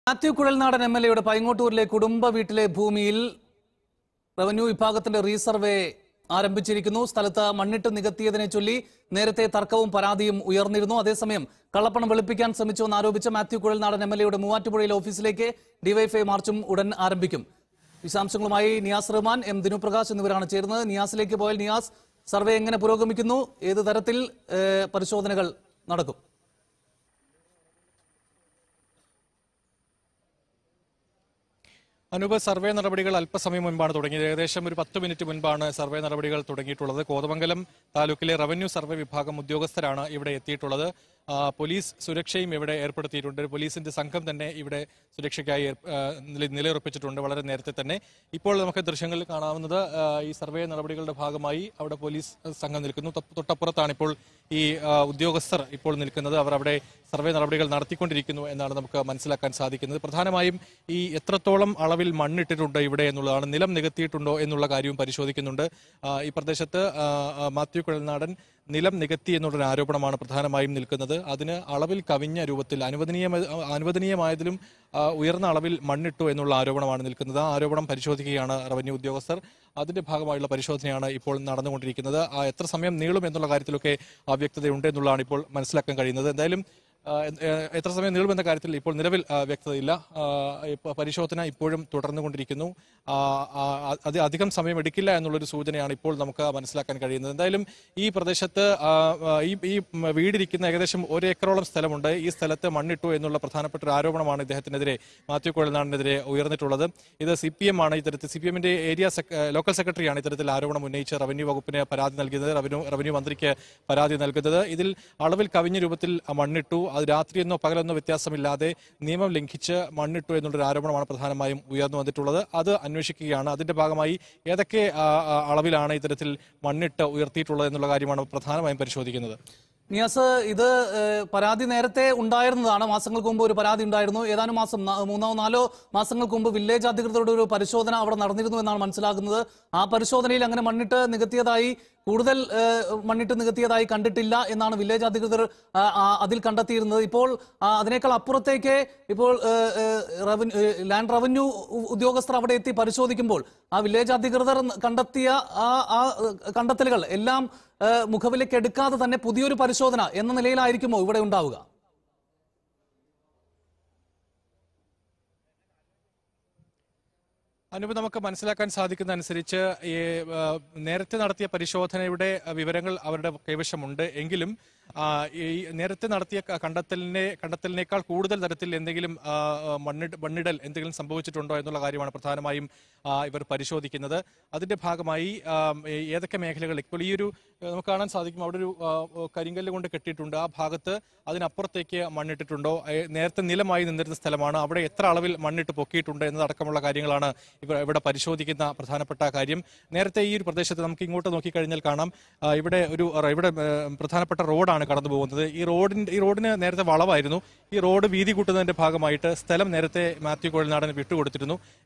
Mathew Kuzhalnadan M L എയുടെ പൈങ്ങോട്ടൂരിലെ കുടുംബ വീട്ടിലെ ഭൂമിയിൽ റവന്യൂ വിഭാഗത്തിന്റെ റീസർവേ ആരംഭിച്ചിരിക്കുന്നു സ്ഥലത്ത് മണ്ണിട്ട് നികത്തിയതിനെ ചൊല്ലി നേരത്തെ തർക്കവും പരാതിയും ഉയർന്നിരുന്നു അതേസമയം കള്ളപ്പണം വെളുപ്പിക്കാൻ ശ്രമിച്ചുവെന്ന് ആരോപിച്ച മാത്യു കുഴൽനാടൻ എം എൽ എയുടെ മൂവാറ്റുപുഴയിലെ ഓഫീസിലേക്ക് ഡിവൈഎഫ്ഐ മാർച്ചും ഉടൻ ആരംഭിക്കും വിശദാംശങ്ങളുമായി നിയാസ് റഹ്മാൻ എം ദിനുപ്രകാശ് എന്നിവരാണ് ചേരുന്നത് നിയാസിലേക്ക് പോയാൽ നിയാസ് സർവേ എങ്ങനെ പുരോഗമിക്കുന്നു ഏത് തരത്തിൽ ഏഹ്, പരിശോധനകൾ നടക്കും അനൂപ് സർവേ നടപടികൾ അല്പസമയം മുൻപാണ് തുടങ്ങിയത് ഏകദേശം ഒരു പത്ത് മിനിറ്റ് മുൻപാണ് സർവേ നടപടികൾ തുടങ്ങിയിട്ടുള്ളത് കോതമംഗലം താലൂക്കിലെ റവന്യൂ സർവേ വിഭാഗം ഉദ്യോഗസ്ഥരാണ് ഇവിടെ എത്തിയിട്ടുള്ളത് ആ, പോലീസ് സുരക്ഷയും ഇവിടെ ഏർപ്പെടുത്തിയിട്ടുണ്ട് പോലീസിന്റെ സംഘം തന്നെ ഇവിടെ സുരക്ഷയ്ക്കായി ഏർ- ആ, നില- നിലയുറപ്പിച്ചിട്ടുണ്ട് വളരെ നേരത്തെ തന്നെ ഇപ്പോൾ നമുക്ക് ദൃശ്യങ്ങളിൽ കാണാവുന്നത് ആ, ഈ സർവേ നടപടികളുടെ ഭാഗമായി അവിടെ പോലീസ് സംഘം നിൽക്കുന്നു തൊട്ട് തൊട്ടപ്പുറത്താണ് ഇപ്പോൾ ഈ ആ, ഉദ്യോഗസ്ഥർ ഇപ്പോൾ നിൽക്കുന്നത് അവർ അവിടെ സർവേ നടപടികൾ നടത്തിക്കൊണ്ടിരിക്കുന്നു എന്നാണ് നമുക്ക് മനസ്സിലാക്കാൻ സാധിക്കുന്നത് പ്രധാനമായും ഈ എത്രത്തോളം അളവിൽ മണ്ണിട്ടിട്ടുണ്ട് ഇവിടെ എന്നുള്ളതാണ് നിലം നികത്തിയിട്ടുണ്ടോ എന്നുള്ള കാര്യവും പരിശോധിക്കുന്നുണ്ട് ആ, ഈ പ്രദേശത്ത് ആ, ആ, മാത്യു കുഴൽനാടൻ നിലം നികത്തി എന്നുള്ളൊരു ആരോപണമാണ് പ്രധാനമായും നിൽക്കുന്നത് അതിന് അളവിൽ കവിഞ്ഞ രൂപത്തിൽ അനുവദനീയ അനുവദനീയമായതിലും ആ, ഉയർന്ന അളവിൽ മണ്ണിട്ടു എന്നുള്ള ആരോപണമാണ് നിൽക്കുന്നത് ആ ആരോപണം പരിശോധിക്കുകയാണ് റവന്യൂ ഉദ്യോഗസ്ഥർ അതിന്റെ ഭാഗമായുള്ള പരിശോധനയാണ് ഇപ്പോൾ നടന്നുകൊണ്ടിരിക്കുന്നത് ആ, എത്ര സമയം നീളും എന്നുള്ള കാര്യത്തിലൊക്കെ അവ്യക്തതയുണ്ട് എന്നുള്ളതാണ് ഇപ്പോൾ മനസ്സിലാക്കാൻ കഴിയുന്നത് എന്തായാലും ആ, എ- എ- എത്ര സമയം നീളുമെന്ന കാര്യത്തിൽ ഇപ്പോൾ നിലവിൽ ആ, വ്യക്തതയില്ല ആ, ഇപ്പ- പരിശോധന ഇപ്പോഴും തുടർന്നുകൊണ്ടിരിക്കുന്നു ആ, ആ, അത് അധികം സമയം എടുക്കില്ല എന്നുള്ളൊരു സൂചനയാണ് ഇപ്പോൾ നമുക്ക് മനസ്സിലാക്കാൻ കഴിയുന്നത് എന്തായാലും ഈ പ്രദേശത്ത് ആ, ആ, ഈ ഈ ഉം, വീടിരിക്കുന്ന ഏകദേശം ഒരു ഏക്കറോളം സ്ഥലമുണ്ട് ഈ സ്ഥലത്ത് മണ്ണിട്ടു എന്നുള്ള പ്രധാനപ്പെട്ട ഒരു ആരോപണമാണ് ഇദ്ദേഹത്തിനെതിരെ മാത്യു കുഴൽനാടിനെതിരെ ഉയർന്നിട്ടുള്ളത് ഇത് സി പി എം ആണ് ഇത്തരത്തിൽ സി പി എമ്മിന്റെ ഏരിയ സെക്ര- ലോക്കൽ സെക്രട്ടറിയാണ് ഇത്തരത്തിൽ ആരോപണം ഉന്നയിച്ച് റവന്യൂ വകുപ്പിന് പരാതി നൽകുന്നത് റവന്യൂ റവന്യൂ മന്ത്രിക്ക് പരാതി നൽകുന്നത് ഇതിൽ അളവിൽ കവിഞ്ഞ രൂപത്തിൽ മണ്ണിട്ടു അത് രാത്രിയെന്നോ പകലെന്നോ വ്യത്യാസമില്ലാതെ നിയമം ലംഘിച്ച് മണ്ണിട്ടു എന്നുള്ളൊരു ആരോപണമാണ് പ്രധാനമായും ഉയർന്നു വന്നിട്ടുള്ളത് അത് അന്വേഷിക്കുകയാണ് അതിന്റെ ഭാഗമായി ഏതൊക്കെ ആ, ആ, അളവിലാണ് ഇത്തരത്തിൽ മണ്ണിട്ട് ഉയർത്തിയിട്ടുള്ളത് എന്നുള്ള കാര്യമാണ് പ്രധാനമായും പരിശോധിക്കുന്നത് നിയാസ് ഇത് ഏഹ്, പരാതി നേരത്തെ ഉണ്ടായിരുന്നതാണ് മാസങ്ങൾക്ക് മുമ്പ് ഒരു പരാതി ഉണ്ടായിരുന്നു ഏതാനും മാസം ന- മൂന്നോ നാലോ മാസങ്ങൾക്ക് മുമ്പ് വില്ലേജ് അധികൃതരുടെ ഒരു പരിശോധന അവിടെ നടന്നിരുന്നു എന്നാണ് മനസ്സിലാക്കുന്നത് ആ പരിശോധനയിൽ അങ്ങനെ മണ്ണിട്ട് നികത്തിയതായി കൂടുതൽ ഏഹ്, മണ്ണിട്ട് നികത്തിയതായി കണ്ടിട്ടില്ല എന്നാണ് വില്ലേജ് അധികൃതർ ആ, ആ, അതിൽ കണ്ടെത്തിയിരുന്നത് ഇപ്പോൾ ആ, അതിനേക്കാൾ അപ്പുറത്തേക്ക് ഇപ്പോൾ ഏഹ്, ഏഹ്, റവന്യൂ ഏഹ്, ലാൻഡ് റവന്യൂ ഉ- ഉദ്യോഗസ്ഥർ അവിടെ എത്തി പരിശോധിക്കുമ്പോൾ ആ വില്ലേജ് അധികൃതർ കണ്ടെത്തിയ ആ ആ ഏഹ്, കണ്ടെത്തലുകൾ എല്ലാം ഏഹ്, മുഖവിലേക്ക് എടുക്കാതെ തന്നെ പുതിയൊരു പരിശോധന എന്ന നിലയിലായിരിക്കുമോ ഇവിടെ ഉണ്ടാവുക അനുപ് നമുക്ക് മനസ്സിലാക്കാൻ സാധിക്കുന്ന അനുസരിച്ച് ഈ ആ, നേരത്തെ നടത്തിയ പരിശോധനയുടെ ആ, വിവരങ്ങൾ അവരുടെ കൈവശമുണ്ട് എങ്കിലും ആ, ഈ നേരത്തെ നടത്തിയ ക- കണ്ടെത്തലിനെ കണ്ടെത്തലിനേക്കാൾ കൂടുതൽ തരത്തിൽ എന്തെങ്കിലും ആ, ആ, മണ്ണിട മണ്ണിടൽ എന്തെങ്കിലും സംഭവിച്ചിട്ടുണ്ടോ എന്നുള്ള കാര്യമാണ് പ്രധാനമായും ആ, ഇവർ പരിശോധിക്കുന്നത് അതിന്റെ ഭാഗമായി ആ, ഏ- ഏതൊക്കെ മേഖലകൾ ഇപ്പോൾ ഈ ഒരു ഏ, നമുക്ക് കാണാൻ സാധിക്കും അവിടെ ഒരു ആ, കരിങ്കല്ല് കൊണ്ട് കെട്ടിയിട്ടുണ്ട് ആ ഭാഗത്ത് അതിനപ്പുറത്തേക്ക് മണ്ണിട്ടിട്ടുണ്ടോ ഏ, നേരത്തെ നിലമായി നിന്നിരുന്ന സ്ഥലമാണ് അവിടെ എത്ര അളവിൽ മണ്ണിട്ട് പൊക്കിയിട്ടുണ്ട് എന്നതടക്കമുള്ള കാര്യങ്ങളാണ് ഇവർ ഇവിടെ പരിശോധിക്കുന്ന പ്രധാനപ്പെട്ട കാര്യം നേരത്തെ ഈ ഒരു പ്രദേശത്ത് നമുക്ക് ഇങ്ങോട്ട് നോക്കിക്കഴിഞ്ഞാൽ കാണാം ആ, ഇവിടെ ഒരു റ- ഇവിടെ ഏ, പ്രധാനപ്പെട്ട റോഡാണ് കടന്നു പോകുന്നത് ഈ റോഡിന്റെ ഈ റോഡിന് നേരത്തെ വളവായിരുന്നു ഈ റോഡ് വീതി കൂട്ടുന്നതിന്റെ ഭാഗമായിട്ട് സ്ഥലം നേരത്തെ മാത്യു കോഴിനാടന് വിട്ടുകൊടുത്തിരുന്നു